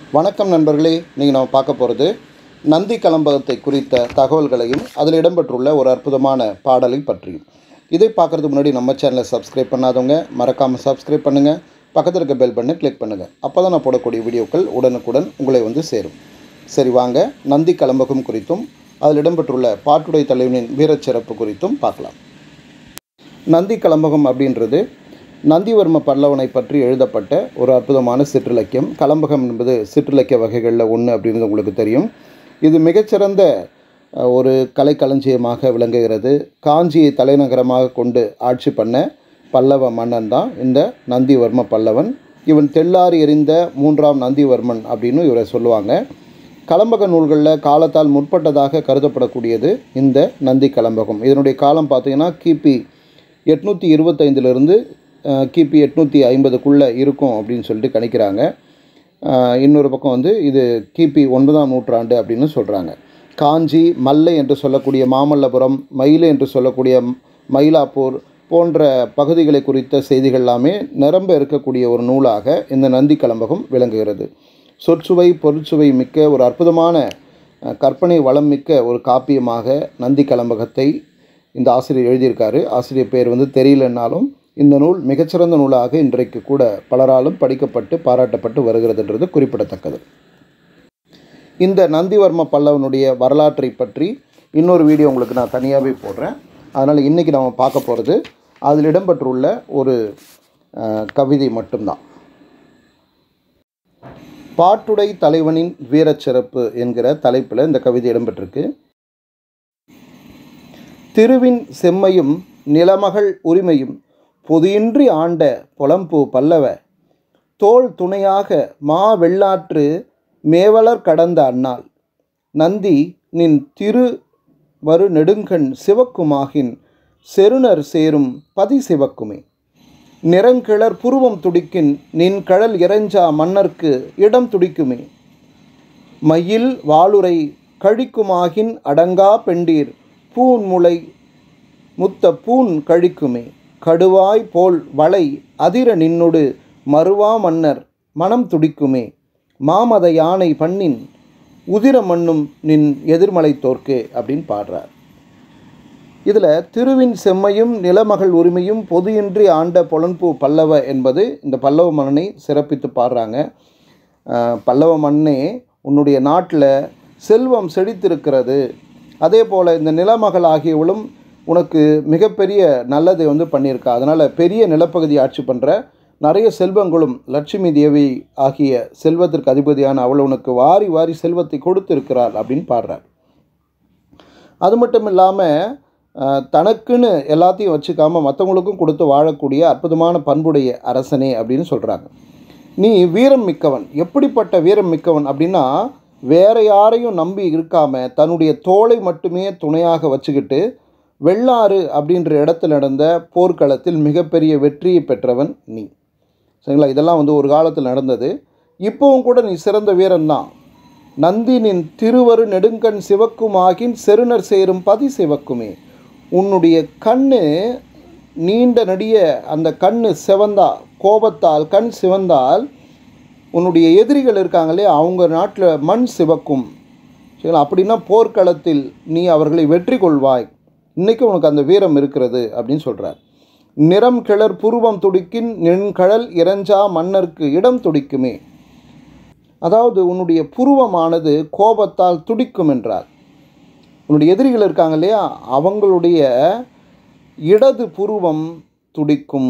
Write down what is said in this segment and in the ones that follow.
வணக்கம் நண்பர்களே நீங்கள் நம்ம பார்க்க போகிறது நந்தி கலம்பகத்தை குறித்த தகவல்களையும் அதில் இடம்பெற்றுள்ள ஒரு அற்புதமான பாடலை பற்றியும் இதை பார்க்குறதுக்கு முன்னாடி நம்ம சேனலை சப்ஸ்கிரைப் பண்ணாதவங்க மறக்காமல் சப்ஸ்கிரைப் பண்ணுங்கள் பக்கத்தில் இருக்க பெல் பண்ணை கிளிக் பண்ணுங்கள் அப்போ தான் நான் போடக்கூடிய வீடியோக்கள் உடனுக்குடன் உங்களை வந்து சேரும் சரி வாங்க நந்தி கலம்பகம் குறித்தும் அதில் இடம்பெற்றுள்ள பாட்டுடை தலைவனின் வீரச்சிறப்பு குறித்தும் பார்க்கலாம் நந்தி கலம்பகம் அப்படின்றது நந்திவர்ம பல்லவனை பற்றி எழுதப்பட்ட ஒரு அற்புதமான சிற்றிலக்கியம் கலம்பகம் என்பது சிற்றிலக்கிய வகைகளில் ஒன்று அப்படின்றது உங்களுக்கு தெரியும் இது மிகச்சிறந்த அஹ், ஒரு கலைக்களஞ்சியமாக விளங்குகிறது காஞ்சியை தலைநகரமாக கொண்டு ஆட்சி பண்ண பல்லவ மன்னன் தான் இந்த நந்திவர்ம பல்லவன் இவன் தெள்ளாரி எறிந்த மூன்றாம் நந்திவர்மன் அப்படின்னு இவரை சொல்லுவாங்க கலம்பக நூல்களில் காலத்தால் முற்பட்டதாக கருதப்படக்கூடியது இந்த நந்தி கலம்பகம் இதனுடைய காலம் பார்த்தீங்கன்னா கிபி எட்நூற்றி இருபத்தைந்திலிருந்து கிபி எட்நூற்றி ஐம்பதுக்குள்ளே இருக்கும் அப்படின்னு சொல்லிட்டு கணிக்கிறாங்க அஹ், இன்னொரு பக்கம் வந்து இது கிபி ஒன்பதாம் நூற்றாண்டு அப்படின்னு சொல்கிறாங்க காஞ்சி மல்லை என்று சொல்லக்கூடிய மாமல்லபுரம் மயிலை என்று சொல்லக்கூடிய மயிலாப்பூர் போன்ற பகுதிகளை குறித்த செய்திகள் எல்லாமே நிரம்ப இருக்கக்கூடிய ஒரு நூலாக இந்த நந்தி கலம்பகம் விளங்குகிறது சொற்சுவை பொருட்சுவை மிக்க ஒரு அற்புதமான அஹ், கற்பனை வளம் மிக்க ஒரு காப்பியமாக நந்தி கலம்பகத்தை இந்த ஆசிரியர் எழுதியிருக்காரு ஆசிரியர் பேர் வந்து தெரியலன்னாலும் இந்த நூல் மிகச்சிறந்த நூலாக இன்றைக்கு கூட பலராலும் படிக்கப்பட்டு பாராட்டப்பட்டு வருகிறதுன்றது குறிப்பிடத்தக்கது இந்த நந்திவர்ம பல்லவனுடைய வரலாற்றை பற்றி இன்னொரு வீடியோ உங்களுக்கு நான் தனியாகவே போடுறேன் அதனால் இன்றைக்கி நம்ம பார்க்க போகிறது அதில் இடம்பெற்றுள்ள ஒரு அஹ், கவிதை மட்டும்தான் பாட்டுடை தலைவனின் வீரச்சிறப்பு என்கிற தலைப்பில் இந்த கவிதை இடம்பெற்றிருக்கு திருவின் செம்மையும் நிலமகள் உரிமையும் பொதியின்றி ஆண்ட புலம்பு பல்லவ தோள் துணையாக மா வெள்ளாற்று மேவலர் கடந்த அண்ணாள் நந்தி நின் திரு வரு நெடுங்கண் சிவக்குமாகின் செருணர் சேரும் பதி சிவக்குமே நிறங்கிளர் புருவம் துடிக்கின் நின் கடல் இறைஞ்சா மன்னர்க்கு இடம் துடிக்குமே மயில் வாளுரை கழிக்குமாகின் அடங்கா பெண்டீர் பூன்முளை முத்த பூன் கழிக்குமே கடுவாய் போல் வளை அதிர நின்னொடு மறுவா மன்னர் மனம் துடிக்குமே மாமத யானை பண்ணின் உதிர மண்ணும் நின் எதிர்மலை தோற்கே அப்படின்னு பாடுறார் இதில் திருவின் செம்மையும் நிலமகள் உரிமையும் பொதுயின்றி ஆண்ட பொலன்பூ பல்லவ என்பது இந்த பல்லவ மன்னனை சிறப்பித்து பாடுறாங்க அஹ், பல்லவ மன்னே உன்னுடைய நாட்டில் செல்வம் செழித்திருக்கிறது அதே போல் இந்த நிலமகள் ஆகியவளும் உனக்கு மிகப்பெரிய நல்லதை வந்து பண்ணியிருக்கா அதனால் பெரிய நிலப்பகுதி ஆட்சி பண்ணுற நிறைய செல்வங்களும் லட்சுமி தேவி ஆகிய செல்வத்திற்கு அதிபதியான அவள் உனக்கு வாரி வாரி செல்வத்தை கொடுத்திருக்கிறாள் அப்படின்னு பாடுறார் அது மட்டும் இல்லாமல் தனக்குன்னு எல்லாத்தையும் வச்சுக்காம மற்றவங்களுக்கும் கொடுத்து வாழக்கூடிய அற்புதமான பண்புடைய அரசனே அப்படின்னு சொல்கிறாங்க நீ வீரம் மிக்கவன் எப்படிப்பட்ட வீரம் மிக்கவன் அப்படின்னா வேற யாரையும் நம்பி இருக்காம தன்னுடைய தோளை மட்டுமே துணையாக வச்சுக்கிட்டு வெள்ளாறு அப்படின்ற இடத்துல நடந்த போர்க்களத்தில் மிகப்பெரிய வெற்றியை பெற்றவன் நீ சரிங்களா இதெல்லாம் வந்து ஒரு காலத்தில் நடந்தது இப்போவும் கூட நீ சிறந்த வீரன் தான் நந்தினின் திருவரு நெடுங்கண் சிவக்குமாகின் செருணர் சேரும் பதி சிவக்குமே உன்னுடைய கண்ணு நீண்ட நடிய அந்த கண்ணு சிவந்தா கோபத்தால் கண் சிவந்தால் உன்னுடைய எதிரிகள் இருக்காங்களே அவங்க நாட்டில் மண் சிவக்கும் சரிங்களா அப்படின்னா போர்க்களத்தில் நீ அவர்களை வெற்றி கொள்வாய் இன்னைக்கு உனக்கு அந்த வீரம் இருக்கிறது அப்படின்னு சொல்கிறார் நிறம் கிளர் புருவம் துடிக்கின் நெண்கழல் இறஞ்சா மன்னர்க்கு இடம் துடிக்குமே அதாவது உன்னுடைய புருவமானது கோபத்தால் துடிக்கும் என்றார் உன்னுடைய எதிரிகள் இருக்காங்க இல்லையா அவங்களுடைய இடது புருவம் துடிக்கும்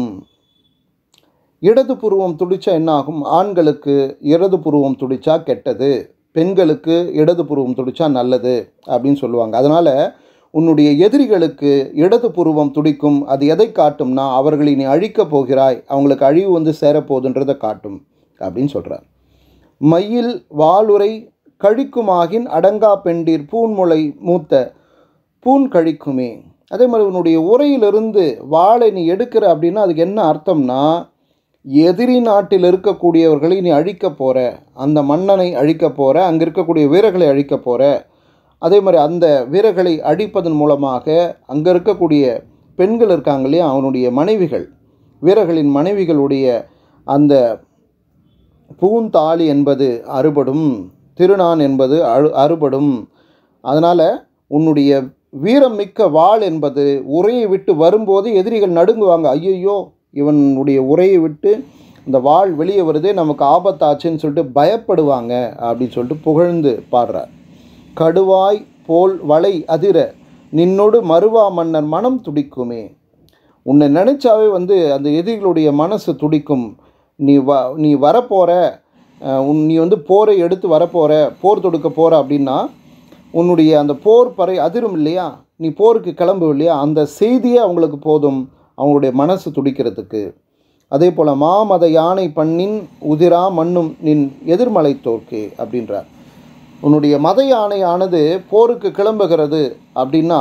இடது புருவம் துடிச்சா என்ன ஆகும் ஆண்களுக்கு இடது புருவம் துடிச்சா கெட்டது பெண்களுக்கு இடது புருவம் துடிச்சா நல்லது அப்படின்னு சொல்லுவாங்க அதனால் உன்னுடைய எதிரிகளுக்கு இடது புருவம் துடிக்கும் அது எதை காட்டும்னா அவர்களை நீ அழிக்கப் போகிறாய் அவங்களுக்கு அழிவு வந்து சேரப்போகுதுன்றதை காட்டும் அப்படின்னு சொல்கிறார் மயில் வாளுரை கழிக்குமாகின் அடங்கா பெண்டீர் பூன்முளை மூத்த பூன் கழிக்குமே அதே மாதிரி உன்னுடைய உரையிலிருந்து வாளை நீ எடுக்கிற அப்படின்னா அதுக்கு என்ன அர்த்தம்னா எதிரி நாட்டில் இருக்கக்கூடியவர்களை நீ அழிக்க போகிற அந்த மன்னனை அழிக்க போகிற அங்கே இருக்கக்கூடிய வீரர்களை அழிக்க போகிற அதே மாதிரி அந்த வீரர்களை அழிப்பதன் மூலமாக அங்கே இருக்கக்கூடிய பெண்கள் இருக்காங்க இல்லையா அவனுடைய மனைவிகள் வீரர்களின் மனைவிகளுடைய அந்த பூந்தாளி என்பது அறுபடும் திருநான் என்பது அழு அறுபடும் அதனால் உன்னுடைய வீரம் மிக்க வாள் என்பது உரையை விட்டு வரும்போது எதிரிகள் நடுங்குவாங்க ஐயையோ இவனுடைய உரையை விட்டு இந்த வாள் வெளியே வருதே நமக்கு ஆபத்தாச்சுன்னு சொல்லிட்டு பயப்படுவாங்க அப்படின்னு சொல்லிட்டு புகழ்ந்து பாடுறார் கடுவாய் போல் வளை அதிர நின்னோடு மறுவா மன்னர் மனம் துடிக்குமே உன்னை நினச்சாவே வந்து அந்த எதிரிகளுடைய மனசு துடிக்கும் நீ வ நீ வரப்போகிற உன் நீ வந்து போரை எடுத்து வரப்போகிற போர் தொடுக்க போகிற அப்படின்னா உன்னுடைய அந்த போர் பறை அதிரும் இல்லையா நீ போருக்கு கிளம்பு இல்லையா அந்த செய்தியே அவங்களுக்கு போதும் அவங்களுடைய மனசு துடிக்கிறதுக்கு அதே போல் மாமத யானை பண்ணின் உதிரா மண்ணும் நின் எதிர்மலை தோற்கே அப்படின்றார் உன்னுடைய மத யானையானது போருக்கு கிளம்புகிறது அப்படின்னா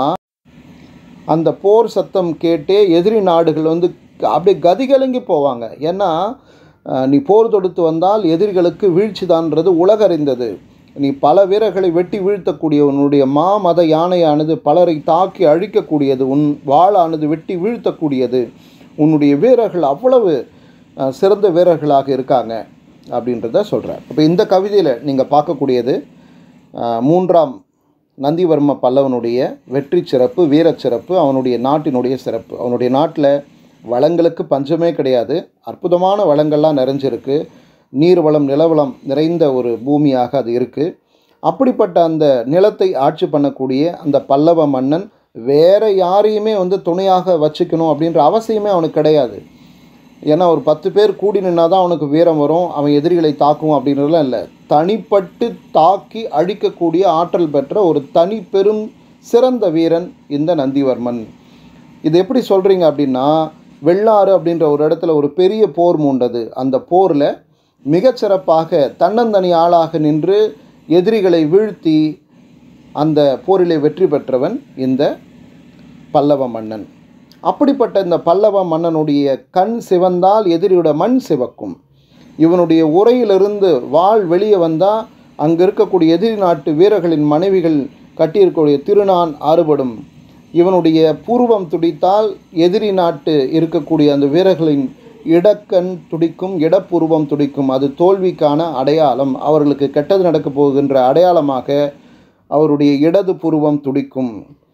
அந்த போர் சத்தம் கேட்டே எதிரி நாடுகள் வந்து அப்படியே கதிகலங்கி போவாங்க ஏன்னா அஹ், நீ போர் தொடுத்து வந்தால் எதிரிகளுக்கு வீழ்ச்சிதான்றது உலகறிந்தது நீ பல வீரர்களை வெட்டி வீழ்த்தக்கூடிய உன்னுடைய மாமத யானையானது பலரை தாக்கி அழிக்கக்கூடியது உன் வாளானது வெட்டி வீழ்த்தக்கூடியது உன்னுடைய வீரர்கள் அவ்வளவு அஹ், சிறந்த வீரர்களாக இருக்காங்க அப்படின்றத சொல்கிறார் இப்போ இந்த கவிதையில் நீங்கள் பார்க்கக்கூடியது அஹ், மூன்றாம் நந்திவர்ம பல்லவனுடைய வெற்றி சிறப்பு வீரச் சிறப்பு அவனுடைய நாட்டினுடைய சிறப்பு அவனுடைய நாட்டில் வளங்களுக்கு பஞ்சமே கிடையாது அற்புதமான வளங்கள்லாம் நிறைஞ்சிருக்கு நீர் வளம் நிலவளம் நிறைந்த ஒரு பூமியாக அது இருக்குது அப்படிப்பட்ட அந்த நிலத்தை ஆட்சி பண்ணக்கூடிய அந்த பல்லவ மன்னன் வேற யாரையுமே வந்து துணையாக வச்சுக்கணும் அப்படின்ற அவசியமே அவனுக்கு கிடையாது ஏன்னா ஒரு பத்து பேர் கூடி நின்னா தான் அவனுக்கு வீரம் வரும் அவன் எதிரிகளை தாக்கும் அப்படின்றதுலாம் இல்லை தனிப்பட்டு தாக்கி அழிக்கக்கூடிய ஆற்றல் பெற்ற ஒரு தனி பெரும் சிறந்த வீரன் இந்த நந்திவர்மன் இது எப்படி சொல்கிறீங்க அப்படின்னா வெள்ளாறு அப்படின்ற ஒரு இடத்துல ஒரு பெரிய போர் மூண்டது அந்த போரில் மிகச்சிறப்பாக தன்னந்தனி ஆளாக நின்று எதிரிகளை வீழ்த்தி அந்த போரிலே வெற்றி பெற்றவன் இந்த பல்லவ மன்னன் அப்படிப்பட்ட இந்த பல்லவ மன்னனுடைய கண் சிவந்தால் எதிரியோட மண் சிவக்கும் இவனுடைய உரையிலிருந்து வாள் வெளியே வந்தால் அங்கே இருக்கக்கூடிய எதிரி நாட்டு வீரர்களின் மனைவிகள் கட்டியிருக்கக்கூடிய திருநான் ஆறுபடும் இவனுடைய பூர்வம் துடித்தால் எதிரி நாட்டு இருக்கக்கூடிய அந்த வீரர்களின் இடக்கண் துடிக்கும் இடப்பூர்வம் துடிக்கும் அது தோல்விக்கான அடையாளம் அவர்களுக்கு கெட்டது நடக்கப் போகின்ற அடையாளமாக அவருடைய இடது புருவம் துடிக்கும்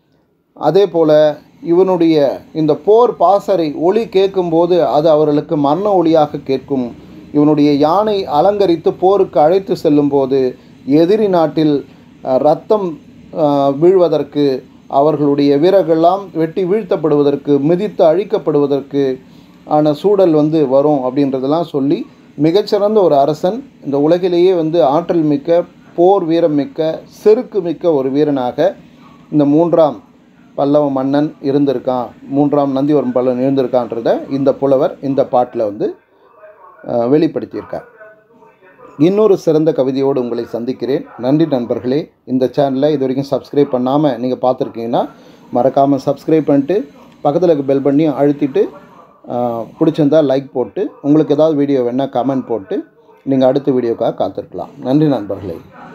அதே போல் இவனுடைய இந்த போர் பாசறை ஒளி கேட்கும்போது அது அவர்களுக்கு மரண ஒளியாக கேட்கும் இவனுடைய யானை அலங்கரித்து போருக்கு அழைத்து செல்லும்போது எதிரி நாட்டில் அஹ், ரத்தம் அஹ், வீழ்வதற்கு அவர்களுடைய வீரர்கள்லாம் வெட்டி வீழ்த்தப்படுவதற்கு மிதித்து அழிக்கப்படுவதற்கு ஆன சூழல் வந்து வரும் அப்படின்றதெல்லாம் சொல்லி மிகச்சிறந்த ஒரு அரசன் இந்த உலகிலேயே வந்து ஆற்றல் மிக்க போர் வீரம் மிக்க செருக்கு மிக்க ஒரு வீரனாக இந்த மூன்றாம் பல்லவ மன்னன் இருந்திருக்கான் மூன்றாம் நந்திவர்ம பல்லவன் இருந்திருக்கான்றத இந்த புலவர் இந்த பாட்டில் வந்து அஹ், வெளிப்படுத்தியிருக்கார் இன்னொரு சிறந்த கவிதையோடு உங்களை சந்திக்கிறேன் நன்றி நண்பர்களே இந்த சேனலை இது வரைக்கும் சப்ஸ்கிரைப் பண்ணாமல் நீங்கள் பார்த்துருக்கீங்கன்னா மறக்காமல் சப்ஸ்கிரைப் பண்ணிட்டு பக்கத்தில் இருக்க பெல் பண்ணி அழுத்திட்டு அஹ், பிடிச்சிருந்தா லைக் போட்டு உங்களுக்கு ஏதாவது வீடியோ வேணால் கமெண்ட் போட்டு நீங்கள் அடுத்த வீடியோக்காக காத்திருக்கலாம் நன்றி நண்பர்களே